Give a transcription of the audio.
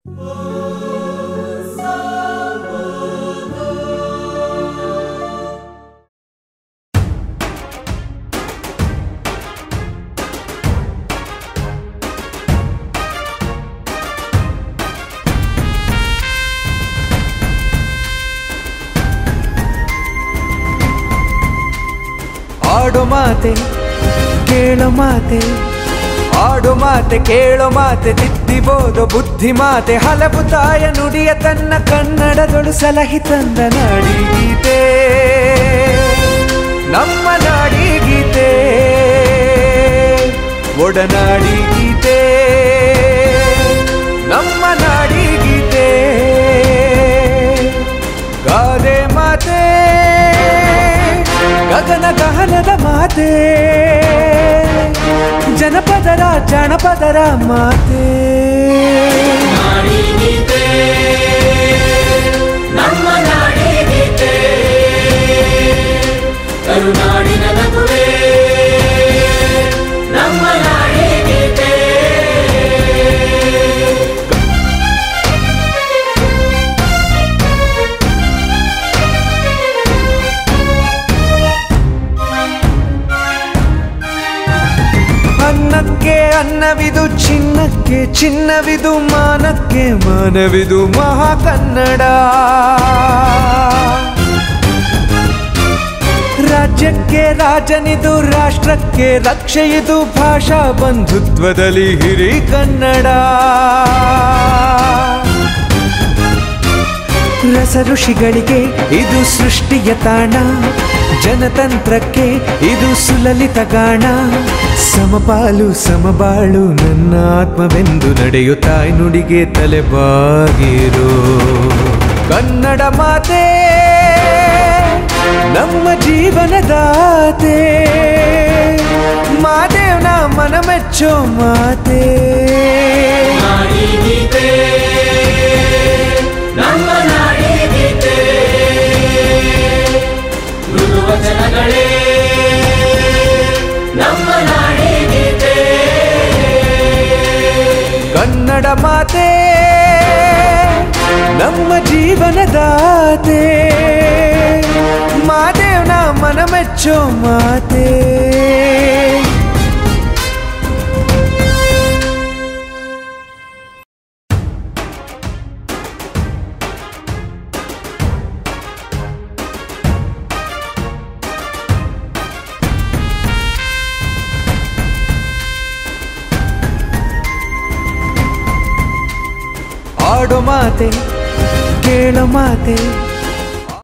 ಆಡು ಮಾತೆ ಕೇಳೋ ಮಾತೆ ಆಡು ಮಾತೆ ಕೇಳೋ ಮಾತೆ ತಿದ್ದಿಬೋದು ಬುದ್ಧಿ ಮಾತೆ ಹಲವು ತಾಯ ನುಡಿಯ ತನ್ನ ಕನ್ನಡದೊಳು ಸಲಹಿ ತಂದ ನಾಡಿ ಗೀತೆ ನಮ್ಮ ನಾಡಿ ಗೀತೆ ಒಡನಾಡಿ ಗೀತೆ ನಮ್ಮ ನಾಡಿ ಗೀತೆ ಗಾದೆ ಮಾತೆ ಗಗನ ಗಹನದ ಮಾತೆ ಜನಪದರ ಜನಪದರ ಮಾತೆ ನಾಡಿಗೀತೆ ನಮ್ಮ ನಾಡಿಗೀತೆ ಕರುನಾಡಿನ ನಗುವೆ ನಮ್ಮ ನಾಡಿಗೀತೆ ಅನ್ನಕ್ಕೆ ಅನ್ನವಿದು ಚಿನ್ನಕ್ಕೆ ಚಿನ್ನವಿದು ಮಾನಕ್ಕೆ ಮಾನವಿದು ಮಹಾ ಕನ್ನಡ ರಾಜ್ಯಕ್ಕೆ ರಾಜನಿದು ರಾಷ್ಟ್ರಕ್ಕೆ ರಕ್ಷೆಯಿದು ಭಾಷಾ ಬಂಧುತ್ವದಲ್ಲಿ ಹಿರಿ ಕನ್ನಡ ರಸ ಋಷಿಗಳಿಗೆ ಇದು ಸೃಷ್ಟಿಯ ತಾಣ ಜನತಂತ್ರಕ್ಕೆ ಇದು ಸುಲಲಿತ ಗಾಣ ಸಮಪಾಲು ಸಮಬಾಳು ನನ್ನ ಆತ್ಮವೆಂದು ನಡೆಯು ತಾಯಿ ನುಡಿಗೆ ತಲೆಬಾಗಿರೋ ಕನ್ನಡ ಮಾತೆ ನಮ್ಮ ಜೀವನದಾತೆ ಮಾದೇವ್ನ ಮನ ಮೆಚ್ಚೋ ಮಾತೆ ನಾಡಿಗೀತೆ ನಮ್ಮ ನಾಡಿಗೀತೆ ಮೃದು ವಚನಗಳೇ ನಮ್ಮ ನಾಡಿಗೀತೆ ಕನ್ನಡ ಮಾತೆ ನಮ್ಮ ಜೀವನದಾತೆ ಮಾದೇವ್ನ ಮನ ಮೆಚ್ಚೋ ಮಾತೆ ಆಡೋ ಮಾತೆ ಕೇಳೋ ಮಾತೆ